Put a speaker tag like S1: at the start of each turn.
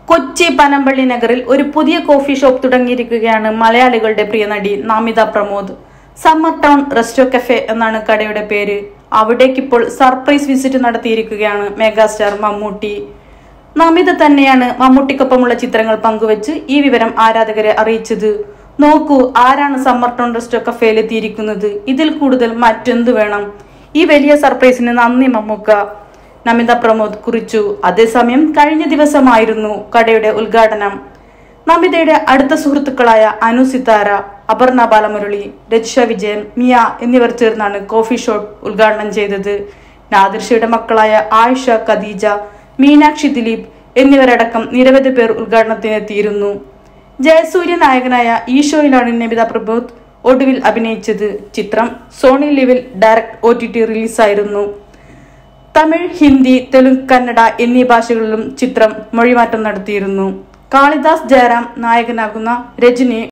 S1: കൊച്ചി പനമ്പള്ളി നഗറിൽ ഒരു പുതിയ കോഫി ഷോപ്പ് തുടങ്ങിയിരിക്കുകയാണ് മലയാളികളുടെ പ്രിയ നടി Namitha Pramod summer town resto cafe എന്നാണ് കടയുടെ പേര് അവിടേക്കിപ്പോൾ സർപ്രൈസ് വിസിറ്റ് നടത്തിയിരിക്കുകയാണ് മെഗാസ്റ്റാർ മമ്മൂട്ടി നമിത തന്നെയാണ് മമ്മൂട്ടിക്കൊപ്പമുള്ള ചിത്രങ്ങൾ പങ്കുവച്ച് ഈ വിവരം ആരാധകരെ അറിയിച്ചത് നോക്കൂ ആരാണ് സമ്മർ ടൗൺ റെസ്റ്റോ കഫേയിൽ എത്തിയിരിക്കുന്നത് ഇതിൽ കൂടുതൽ മറ്റെന്ത് വേണം ഈ വലിയ സർപ്രൈസിന് നന്ദി മമ്മൂക്ക നമിത പ്രമോദ് കുറിച്ചു അതേസമയം കഴിഞ്ഞ ദിവസമായിരുന്നു കടയുടെ ഉദ്ഘാടനം നമിതയുടെ അടുത്ത സുഹൃത്തുക്കളായ അനു സിത്താര അപർണ ബാലമുരളി രജിഷ വിജയൻ മിയ എന്നിവർ ചേർന്നാണ് കോഫി ഷോപ്പ് ഉദ്ഘാടനം ചെയ്തത് നാദിർഷയുടെ മക്കളായ ആയിഷ ഖദീജ മീനാക്ഷി ദിലീപ് എന്നിവരടക്കം നിരവധി പേർ ഉദ്ഘാടനത്തിനെത്തിയിരുന്നു ജയസൂര്യ നായകനായ ഈ ഷോയിലാണ് നമിത പ്രബോധ് ഒടുവിൽ അഭിനയിച്ചത് ചിത്രം സോണി ലിവിൽ ഡയറക്ട് ഒ ടി ടി റിലീസായിരുന്നു തമിഴ് ഹിന്ദി തെലുങ്ക് കന്നഡ എന്നീ ഭാഷകളിലും ചിത്രം മൊഴിമാറ്റം നടത്തിയിരുന്നു കാളിദാസ് ജയറാം നായകനാകുന്ന രജനി